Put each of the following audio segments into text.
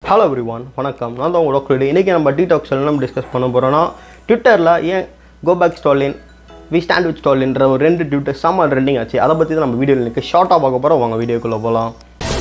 hello every one வணக்கம் நான் தான் உங்களோட டாக்டர் இன்றைக்கி நம்ம டீடாக்ஸ் நம்ம டிஸ்கஸ் பண்ண போகிறோன்னா ட்விட்டரில் ஏன் go back Stalin we stand with ஸ்டாலின்ற ஒரு ரெண்டு ட்விட்டர் செம்ம ட்ரெண்டிங் ஆச்சு அதை பற்றி தான் நம்ம வீடியோவில் இன்றைக்கி ஷார்ட்டாக பார்க்க போகிறோம் வாங்க வீடியோக்குள்ளே போகலாம்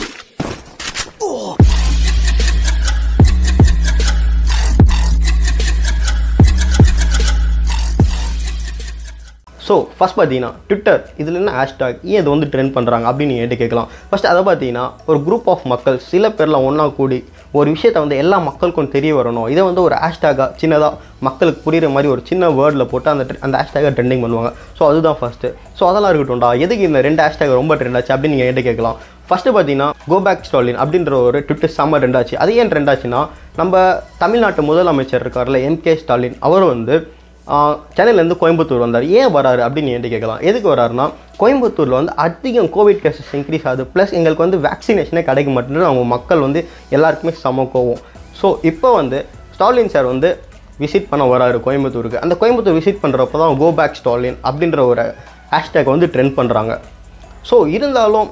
ஸோ ஃபஸ்ட் பார்த்தீங்கன்னா ட்விட்டர் இதில் என்ன ஹேஷ்டாக் ஏன் இது வந்து ட்ரெண்ட் பண்ணுறாங்க அப்படின்னு நீங்கள் என்கிட்ட கேட்கலாம் ஃபஸ்ட் அதை பார்த்தீங்கன்னா ஒரு குரூப் ஆஃப் மக்கள் சில பேர்லாம் ஒன்றா கூடி ஒரு விஷயத்தை வந்து எல்லா மக்களுக்கும் தெரிய வரணும் இதை வந்து ஒரு ஹேஷ்டாகாக சின்னதாக மக்களுக்கு புரியுற மாதிரி ஒரு சின்ன வேர்டில் போட்டு அந்த tre- அந்த ஹேஷ்டாகை ட்ரெண்டிங் பண்ணுவாங்க ஸோ அதுதான் ஃபஸ்ட்டு ஸோ அதெல்லாம் இருக்கட்டும்டா எதுக்கு இந்த ரெண்டு ஹேஷ்டாக் ரொம்ப ட்ரெண்ட் ஆச்சு அப்படின்னு நீங்கள் என்கிட்ட கேட்கலாம் ஃபஸ்ட்டு பார்த்தீங்கன்னா கோ பேக் ஸ்டாலின் அப்படின்ற ஒரு ட்விட்டர் செம்ம ட்ரெண்ட் ஆச்சு அது ஏன் ட்ரெண்ட் ஆச்சுன்னா நம்ம தமிழ்நாட்டு முதலமைச்சர் இருக்கார்ல எம்கே ஸ்டாலின் அவர் வந்து ஆஹ் சென்னையிலேருந்து கோயம்புத்தூர் வந்தார் ஏன் வராரு அப்படின்னு என்கிட்ட கேட்கலாம் எதுக்கு வராருன்னா கோயம்புத்தூரில் வந்து அதிகம் கோவிட் கேசஸ் இன்க்ரீஸ் ஆகுது ப்ளஸ் எங்களுக்கு வந்து வேக்சினேஷனே கிடைக்க மாட்டேங்குது அவங்க மக்கள் வந்து எல்லாருக்குமே செம கோவம் ஸோ இப்போ வந்து ஸ்டாலின் சார் வந்து விசிட் பண்ண வராரு கோயம்புத்தூருக்கு அந்த கோயம்புத்தூர் விசிட் பண்ணுறப்ப தான் கோ பேக் ஸ்டாலின் அப்படின்ற ஒரு ஹேஷ்டேக் வந்து ட்ரெண்ட் பண்ணுறாங்க ஸோ இருந்தாலும்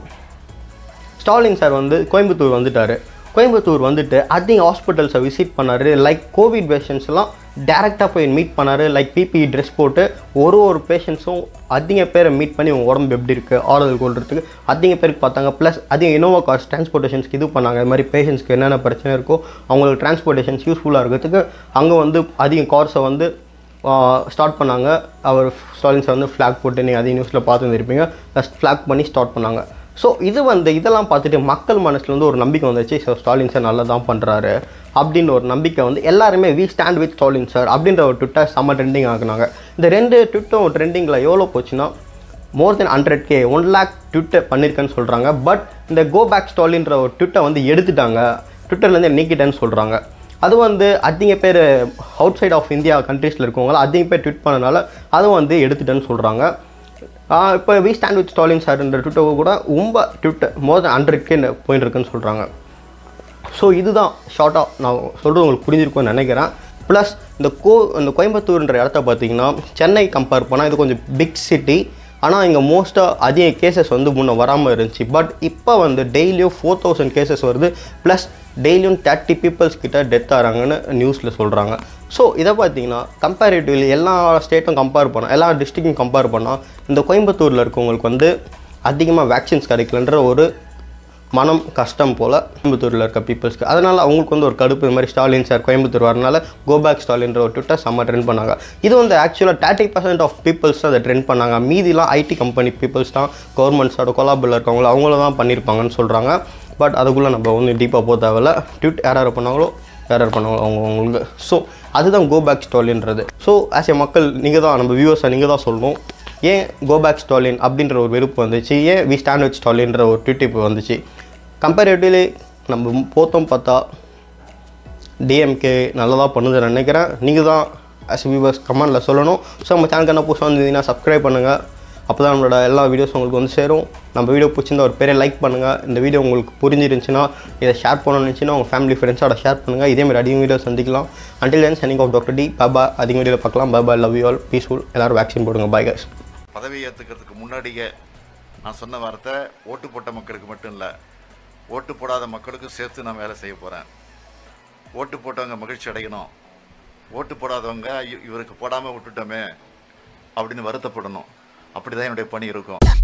ஸ்டாலின் சார் வந்து கோயம்புத்தூர் வந்துட்டார் கோயம்புத்தூர் வந்துட்டு அதிக ஹாஸ்பிட்டல்ஸை விசிட் பண்ணார் லைக் கோவிட் பேஷண்ட்ஸ்லாம் டேரெக்டாக போய் மீட் பண்ணார் லைக் பிபி ட்ரெஸ் போட்டு ஒரு ஒரு பேஷண்ட்ஸும் அதிக பேரை மீட் பண்ணி உங்கள் உடம்பு எப்படி இருக்குது ஆறுதல் கொள்றதுக்கு அதிக பேருக்கு பார்த்தாங்க ப்ளஸ் அதிக இனோவா கார்ஸ் டிரான்ஸ்போர்ட்டேஷன்ஸ்க்கு இது பண்ணாங்க இது மாதிரி பேஷண்ட்ஸ்க்கு என்னென்ன பிரச்சனை இருக்கோ அவங்களுக்கு டிரான்ஸ்போர்ட்டேஷன்ஸ் யூஸ்ஃபுல்லாக இருக்கிறதுக்கு அங்கே வந்து அதிக கார்ஸை வந்து ஸ்டார்ட் பண்ணாங்க அவர் ஸ்டாலின் சார் வந்து ஃப்ளாக் போட்டு நீங்கள் அதே நியூஸில் பார்த்துருந்துருப்பீங்க ஃப்ளாக் பண்ணி ஸ்டார்ட் பண்ணாங்க ஸோ இது வந்து இதெல்லாம் பார்த்துட்டு மக்கள் மனசுல வந்து ஒரு நம்பிக்கை வந்துச்சு ஸோ ஸ்டாலின் சார் நல்லா தான் பண்ணுறாரு அப்படின்னு ஒரு நம்பிக்கை வந்து எல்லாருமே we stand with Stalin sir அப்படின்ற ஒரு ட்விட்டர் செம்ம ட்ரெண்டிங் ஆக்குனாங்க இந்த ரெண்டு ட்விட்டும் ட்ரெண்டிங்கில் எவ்வளோ போச்சுன்னா more than hundred K one lakh Twitter பண்ணியிருக்கேன்னு சொல்கிறாங்க பட் இந்த கோ பேக் ஸ்டாலின்ற ஒரு ட்விட்டை வந்து எடுத்துட்டாங்க ட்விட்டர்லேருந்து நீக்கிட்டேன்னு சொல்கிறாங்க அது வந்து அதிக பேர் அவுட் சைட் ஆஃப் இந்தியா கண்ட்ரீஸில் இருக்கவங்கள அதிக பேர் ட்விட் பண்ணனால அதுவும் வந்து எடுத்துட்டேன்னு சொல்கிறாங்க இப்போ வி ஸ்டாண்ட் வித் ஸ்டாலின் சார்ன்ற ட்விட்டர் கூட ரொம்ப Twitter more than hundred K போயின்னு இருக்குன்னு சொல்கிறாங்க ஸோ இதுதான் ஷார்ட்டாக நான் சொல்கிறது உங்களுக்கு புரிஞ்சிருக்கும்னு நினைக்கிறேன் ப்ளஸ் இந்த கோ இந்த கோயம்புத்தூர்ன்ற இடத்த பார்த்தீங்கன்னா சென்னை கம்பேர் பண்ணால் இது கொஞ்சம் பிக் சிட்டி ஆனால் இங்கே மோஸ்ட்டாக அதிக கேசஸ் வந்து முன்னே வராமல் இருந்துச்சு பட் இப்போ வந்து டெய்லியும் ஃபோர் தௌசண்ட் கேசஸ் வருது ப்ளஸ் டெய்லியும் தேர்ட்டி பீப்புள்ஸ் கிட்ட டெத் ஆகிறாங்கன்னு நியூஸில் சொல்கிறாங்க ஸோ இதை பார்த்தீங்கன்னா கம்பேரிட்டிவ்லி எல்லா ஸ்டேட்டும் கம்பேர் பண்ணோம் எல்லா டிஸ்ட்ரிக்டும் கம்பேர் பண்ணால் இந்த கோயம்புத்தூரில் இருக்கவங்களுக்கு வந்து அதிகமாக வேக்சின்ஸ் கிடைக்கலன்ற ஒரு மனம் கஷ்டம் போல் கோயம்புத்தூரில் இருக்க பீப்புள்ஸ்க்கு அதனால் அவங்களுக்கு வந்து ஒரு கடுப்பு இந்த மாதிரி ஸ்டாலின் சார் கோயம்புத்தூர் வரனால கோபேக் ஸ்டாலின்ற ஒரு ட்விட்டர் செம்ம ட்ரெண்ட் பண்ணாங்க இது வந்து ஆக்சுவலாக தேர்ட்டி பர்சன்ட் ஆஃப் பீப்புள்ஸ் தான் அதை ட்ரெண்ட் பண்ணாங்க மீதிலாம் ஐடி கம்பெனி பீப்புள்ஸ் தான் கவர்மெண்ட்ஸோட கொலாபில் இருக்கவங்கள அவங்கள தான் பண்ணியிருப்பாங்கன்னு சொல்கிறாங்க பட் அதுக்குள்ளே நம்ம வந்து டீப்பாக போக தேவையில்ல ட்விட் யார் யார் பண்ணாங்களோ யார் யார் பண்ணாங்களோ அவங்க அவங்களுக்கு ஸோ அதுதான் கோபேக் ஸ்டாலின்றது ஸோ ஆஸ் ஏ மக்கள் நீங்கள் தான் நம்ம வியூவர்ஸை நீங்கள் தான் சொல்லணும் ஏன் கோபேக் ஸ்டாலின் அப்படின்ற ஒரு வெறுப்பு வந்துச்சு ஏன் வி ஸ்டாண்ட் வித் ஸ்டாலின்ற ஒரு ட்விட் இப்போ வந்துச்சு கம்பேரிட்டிவ்லி நம்ம போத்தோம் பார்த்தா டிஎம்கே நல்லதாக பண்ணுதுன்னு நினைக்கிறேன் நீங்கள் தான் ஆஸ் வியூவர்ஸ் கமெண்டில் சொல்லணும் ஸோ நம்ம சேனலுக்கு என்ன புதுசாக வந்தீங்கன்னா சப்ஸ்கிரைப் பண்ணுங்கள் அப்போ தான் நம்மளோட எல்லா வீடியோஸ் உங்களுக்கு வந்து சேரும் நம்ம வீடியோ பிடிச்சிருந்தா ஒரு பெரிய லைக் பண்ணுங்கள் இந்த வீடியோ உங்களுக்கு புரிஞ்சிருந்துச்சுன்னா இதை ஷேர் பண்ணணும்னு நினச்சின்னா உங்கள் ஃபேமிலி ஃப்ரெண்ட்ஸோட ஷேர் பண்ணுங்கள் இதேமாதிரி அதிக வீடியோ சந்திக்கலாம் until then signing off doctor D Baba அதிக வீடியோவில் பார்க்கலாம் Baba love you all peaceful எல்லோரும் வேக்சின் போடுங்க பை guys பதவி ஏற்றுக்கிறதுக்கு முன்னாடியே நான் சொன்ன வார்த்தை ஓட்டு போட்ட மக்களுக்கு மட்டும் இல்லை ஓட்டு போடாத மக்களுக்கும் சேர்த்து நான் வேலை செய்ய போகிறேன் ஓட்டு போட்டவங்க மகிழ்ச்சி அடையணும் ஓட்டு போடாதவங்க இ- இவருக்கு போடாமல் விட்டுட்டோமே அப்படின்னு வருத்தப்படணும் அப்படி தான் என்னுடைய பணி இருக்கும்